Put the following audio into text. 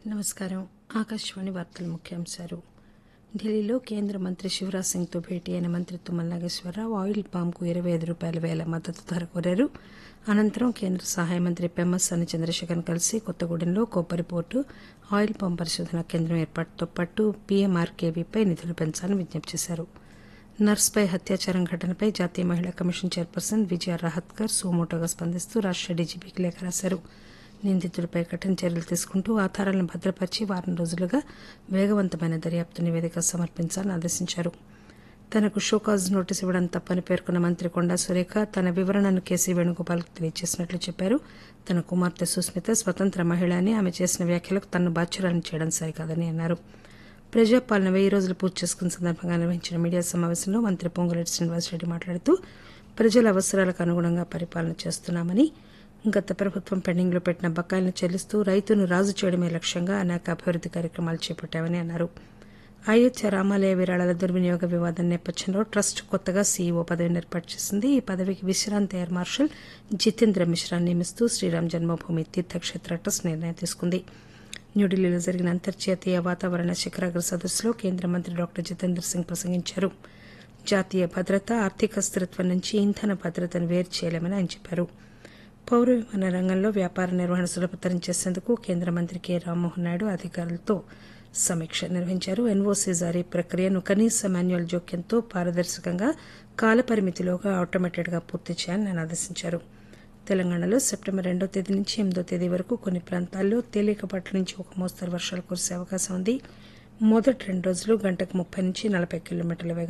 నమస్కారం ఆకాశవాణి వార్తల ముఖ్యాంశాలు ఢిల్లీలో కేంద్ర మంత్రి శివరాజ్ సింగ్తో భేటీ అయిన మంత్రి తుమ్మల నాగేశ్వరరావు ఆయిల్ పామ్కు ఇరవై ఐదు రూపాయల వేల మద్దతు ధర కోరారు అనంతరం కేంద్ర సహాయ మంత్రి పెమ్మసాని చంద్రశేఖర్ను కలిసి కొత్తగూడెంలో కొబ్బరి పోర్టు ఆయిల్ పామ్ పరిశోధనా కేంద్రం ఏర్పాటుతో పాటు పీఎంఆర్కేవీపై నిధులు పెంచాలని విజ్ఞప్తి చేశారు నర్స్పై అత్యాచారం ఘటనపై జాతీయ మహిళా కమిషన్ చైర్పర్సన్ విజయ రహత్కర్ సుమోటోగా స్పందిస్తూ రాష్ట డీజీపీకి లేఖ రాశారు నిందితుడిపై కఠిన చర్యలు తీసుకుంటూ ఆధారాలను భద్రపరిచి వారం రోజులుగా వేగవంతమైన దర్యాప్తు నివేదిక సమర్పించాలని ఆదేశించారు తనకు షోకాజ్ నోటీసు ఇవ్వడం తప్పని పేర్కొన్న మంత్రి కొండా సురేఖ తన వివరణను కేసీ వేణుగోపాల్కు తెలియజేసినట్లు చెప్పారు తన కుమార్తె సుస్మిత స్వతంత్ర మహిళ అని ఆమె చేసిన వ్యాఖ్యలకు తనను బాధ్యురాలను చేయడం సరికాదని అన్నారు ప్రజాపాలన వెయ్యి రోజులు పూర్తి చేసుకున్న సందర్భంగా నిర్వహించిన మీడియా సమావేశంలో మంత్రి పొంగులేటి శ్రీనివాసరెడ్డి మాట్లాడుతూ ప్రజల అవసరాలకు అనుగుణంగా పరిపాలన చేస్తున్నామని గత ప్రభుత్వం పెండింగ్లో పెట్టిన బకాయిలను చెల్లిస్తూ రైతును రాజు చేయడమే లక్ష్యంగా అనేక అభివృద్ది కార్యక్రమాలు చేపట్టామని అన్నారు అయోధ్య రామాలయ విరాళాల దుర్వినియోగ వివాదం నేపథ్యంలో ట్రస్ట్ కొత్తగా సీఈఓ పదవిని ఏర్పాటు చేసింది ఈ పదవికి విశ్రాంత ఎయిర్ మార్షల్ జితేంద్ర మిశ్రా నియమిస్తూ శ్రీరామ్ జన్మభూమి తీర్థక్షేత్ర ట్రస్ట్ నిర్ణయం తీసుకుంది న్యూఢిల్లీలో జరిగిన అంతర్జాతీయ వాతావరణ శిఖరాగ్ర సదస్సులో కేంద్ర మంత్రి డాక్టర్ జితేంద్ర సింగ్ ప్రసంగించారు జాతీయ భద్రత ఆర్థిక స్థిరత్వం నుంచి ఇంధన భద్రతను వేరు చేయలేమని ఆయన చెప్పారు పౌర విమాన రంగంలో వ్యాపార నిర్వహణ సులభతరం చేసేందుకు కేంద్ర మంత్రి కె రామ్మోహన్ నాయుడు అధికారులతో సమీక్ష నిర్వహించారు ఎన్ఓసీ జారీ ప్రక్రియను కనీస మాన్యువల్ జోక్యంతో పారదర్శకంగా కాలపరిమితిలోగా ఆటోమేటెడ్గా పూర్తి చేయాలని ఆయన ఆదేశించారు తెలంగాణలో సెప్టెంబర్ రెండో తేదీ నుంచి ఎనిమిదో తేదీ వరకు కొన్ని ప్రాంతాల్లో తేలికపాటి నుంచి ఒక మోస్తరు వర్షాలు కురిసే అవకాశం ఉంది మొదటి రెండు రోజులు గంటకు ముప్పై నుంచి నలభై కిలోమీటర్ల వేగంతో